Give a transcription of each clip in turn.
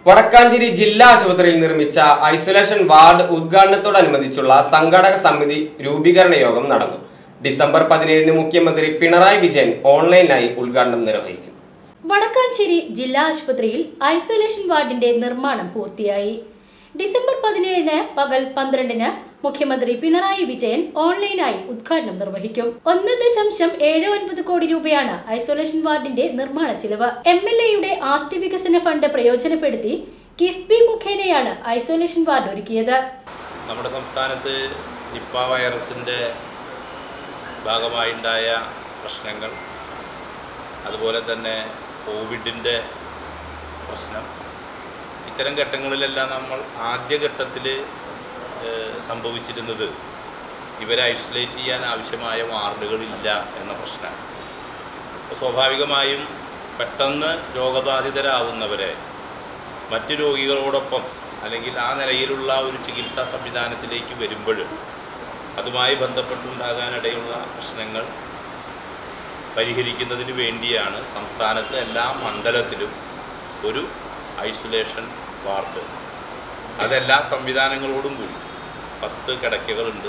വടക്കാഞ്ചേരി ജില്ലാ ആശുപത്രിയിൽ നിർമ്മിച്ച ഐസൊലേഷൻ വാർഡ് ഉദ്ഘാടനത്തോടനുബന്ധിച്ചുള്ള സംഘാടക സമിതി രൂപീകരണ യോഗം നടന്നു ഡിസംബർ പതിനേഴിന് മുഖ്യമന്ത്രി പിണറായി വിജയൻ ഓൺലൈനായി ഉദ്ഘാടനം നിർവഹിക്കും വടക്കാഞ്ചേരി ജില്ലാ ആശുപത്രിയിൽ ഐസൊലേഷൻ വാർഡിന്റെ നിർമ്മാണം പൂർത്തിയായി ഡിസംബർ പതിനേഴിന് പകൽ പന്ത്രണ്ടിന് മുഖ്യമന്ത്രി പിണറായി വിജയൻ ഓൺലൈനായി ഉദ്ഘാടനം നിർവഹിക്കും ഒന്ന് ദശാംശം ഏഴ് ഒൻപത് കോടി രൂപയാണ് ഐസൊലേഷൻ വാർഡിന്റെ നിർമ്മാണ ചിലവ് എം എൽ എയുടെ ആസ്തി വികസന ഫണ്ട് പ്രയോജനപ്പെടുത്തി കിഫ്ബി മുഖേനയാണ് ഐസൊലേഷൻ വാർഡ് ഒരുക്കിയത് നമ്മുടെ സംസ്ഥാനത്ത് നിപ്പ വൈറസിൻ്റെ ഭാഗമായുണ്ടായ പ്രശ്നങ്ങൾ അതുപോലെ തന്നെ കോവിഡിൻ്റെ പ്രശ്നം ഇത്തരം ഘട്ടങ്ങളിലെല്ലാം നമ്മൾ ആദ്യഘട്ടത്തിൽ സംഭവിച്ചിരുന്നത് ഇവരെ ഐസൊലേറ്റ് ചെയ്യാൻ ആവശ്യമായ വാർഡുകളില്ല എന്ന പ്രശ്നമാണ് അപ്പോൾ സ്വാഭാവികമായും പെട്ടെന്ന് രോഗബാധിതരാവുന്നവരെ മറ്റു രോഗികളോടൊപ്പം അല്ലെങ്കിൽ ആ നിലയിലുള്ള ഒരു ചികിത്സാ സംവിധാനത്തിലേക്ക് വരുമ്പോൾ അതുമായി ബന്ധപ്പെട്ടുണ്ടാകാനിടയുള്ള പ്രശ്നങ്ങൾ പരിഹരിക്കുന്നതിന് വേണ്ടിയാണ് സംസ്ഥാനത്ത് എല്ലാ മണ്ഡലത്തിലും ഒരു ഐസൊലേഷൻ വാർഡ് അതെല്ലാ സംവിധാനങ്ങളോടും കൂടി പത്ത് കിടക്കകളുണ്ട്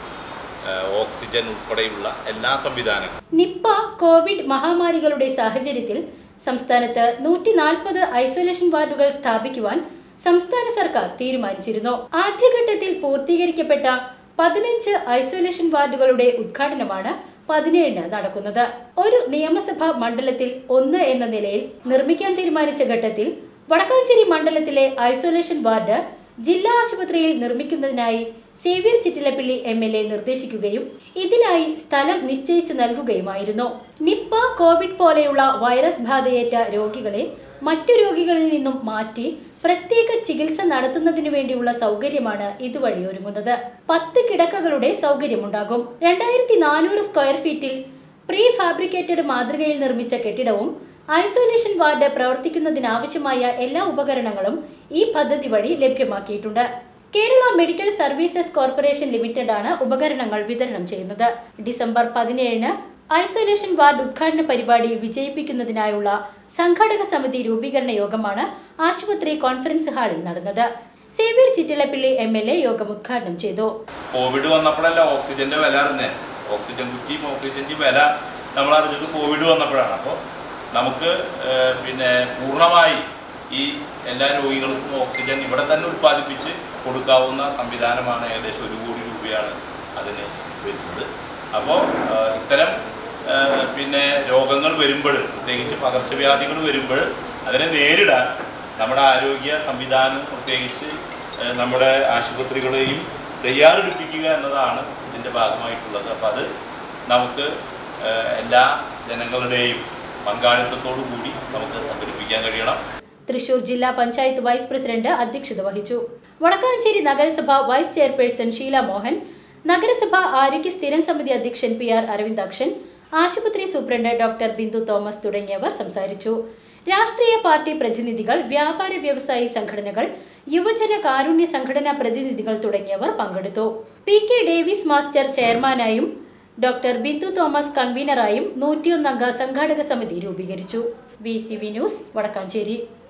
ഏഹ് ഓക്സിജൻ ഉൾപ്പെടെയുള്ള എല്ലാ സംവിധാനങ്ങളും നിപ്പ കോവിഡ് മഹാമാരികളുടെ സാഹചര്യത്തിൽ സംസ്ഥാനത്ത് നൂറ്റി നാൽപ്പത് ഐസൊലേഷൻ വാർഡുകൾ സ്ഥാപിക്കുവാൻ സംസ്ഥാന സർക്കാർ തീരുമാനിച്ചിരുന്നു ആദ്യഘട്ടത്തിൽ പൂർത്തീകരിക്കപ്പെട്ട പതിനഞ്ച് ഐസൊലേഷൻ വാർഡുകളുടെ ഉദ്ഘാടനമാണ് പതിനേഴിന് നടക്കുന്നത് ഒരു നിയമസഭാ മണ്ഡലത്തിൽ ഒന്ന് എന്ന നിലയിൽ നിർമ്മിക്കാൻ തീരുമാനിച്ച ഘട്ടത്തിൽ വടക്കാഞ്ചേരി മണ്ഡലത്തിലെ ഐസൊലേഷൻ വാർഡ് ജില്ലാ ആശുപത്രിയിൽ നിർമ്മിക്കുന്നതിനായി Xavier Chittilappilly M L A നിർദ്ദേശിക്കുകയും ഇതിനായി സ്ഥലം നിശ്ചയിച്ചു നൽകുകയുമായിരുന്നു നിപ്പ കോവിഡ് പോലെയുള്ള വൈറസ് ബാധയേറ്റ രോഗികളെ മറ്റു രോഗികളിൽ നിന്നും മാറ്റി പ്രത്യേക ചികിത്സ നടത്തുന്നതിനു വേണ്ടിയുള്ള സൗകര്യമാണ് ഇതുവഴി ഒരുങ്ങുന്നത് പത്ത് കിടക്കകളുടെ സൗകര്യമുണ്ടാകും രണ്ടായിരത്തി നാനൂറ് സ്ക്വയർ ഫീറ്റിൽ പ്രീ ഫാബ്രിക്കേറ്റഡ് മാതൃകയിൽ നിർമ്മിച്ച കെട്ടിടവും ഐസൊലേഷൻ വാർഡ് പ്രവർത്തിക്കുന്നതിനാവശ്യമായ എല്ലാ ഉപകരണങ്ങളും ഈ പദ്ധതി വഴി ലഭ്യമാക്കിയിട്ടുണ്ട് Kerala medical services corporation limited ആണ് ഉപകരണങ്ങൾ വിതരണം ചെയ്യുന്നത് ഡിസംബർ പതിനേഴിന് ഐസൊലേഷൻ വാർഡ് ഉദ്ഘാടന പരിപാടി വിജയിപ്പിക്കുന്നതിനായുള്ള സംഘാടക സമിതി രൂപീകരണ യോഗമാണ് ആശുപത്രി കോൺഫറൻസ് ഹാളിൽ നടന്നത് Xavier Chittilappilly M L A യോഗം ഉദ്ഘാടനം ചെയ്തു കോവിഡ് വന്നപ്പോഴല്ല ഓക്സിജന്റെ വില അറിഞ്ഞേ ഓക്സിജൻ കുറ്റിയും ഓക്സിജന്റെ വില നമ്മൾ അറിഞ്ഞത് കോവിഡ് വന്നപ്പോഴാണ് അപ്പോൾ നമുക്ക് ഏഹ്, പിന്നെ പൂർണ്ണമായി ഈ എല്ലാ രോഗികൾക്കും ഓക്സിജൻ ഇവിടെ തന്നെ ഉൽപ്പാദിപ്പിച്ച് കൊടുക്കാവുന്ന സംവിധാനമാണ് ഏകദേശം ഒരു കോടി രൂപയാണ് അതിന് വരുന്നത് അപ്പോൾ ഏഹ്, ഇത്തരം ഏഹ്, പിന്നെ രോഗങ്ങൾ വരുമ്പോൾ പ്രത്യേകിച്ച് പകർച്ചവ്യാധികൾ വരുമ്പോൾ അതിനെ നേരിടാൻ നമ്മുടെ ആരോഗ്യ സംവിധാനം പ്രത്യേകിച്ച് ഏഹ്, നമ്മുടെ ആശുപത്രികളെയും തയ്യാറെടുപ്പിക്കുക എന്നതാണ് ഇതിൻ്റെ ഭാഗമായിട്ടുള്ളത് അപ്പോൾ അത് നമുക്ക് ഏഹ്, എല്ലാ ജനങ്ങളുടെയും പങ്കാളിത്തത്തോടു കൂടി നമുക്ക് സംഘടിപ്പിക്കാൻ കഴിയണം തൃശൂർ ജില്ലാ പഞ്ചായത്ത് വൈസ് പ്രസിഡന്റ് അധ്യക്ഷത വഹിച്ചു വടക്കാഞ്ചേരി നഗരസഭ വൈസ് ചെയർപേഴ്സൺ ഷീല മോഹൻ നഗരസഭ ആരോഗ്യ സ്ഥിരം സമിതി അധ്യക്ഷൻ പി ആർ അരവിന്ദാക്ഷൻ ആശുപത്രി സൂപ്രണ്ട് ഡോക്ടർ ബിന്ദു തോമസ് തുടങ്ങിയവർ സംസാരിച്ചു രാഷ്ട്രീയ പാർട്ടി പ്രതിനിധികൾ വ്യാപാര വ്യവസായി സംഘടനകൾ യുവജന കാരുണ്യ സംഘടനാ പ്രതിനിധികൾ തുടങ്ങിയവർ പങ്കെടുത്തു പി കെ ഡേവിസ് മാസ്റ്റർ ചെയർമാനായും ഡോക്ടർ ബിന്ദു തോമസ് കൺവീനറായും നൂറ്റിയൊന്നംഗ സംഘാടക സമിതി രൂപീകരിച്ചു V C V news Vadakkanchery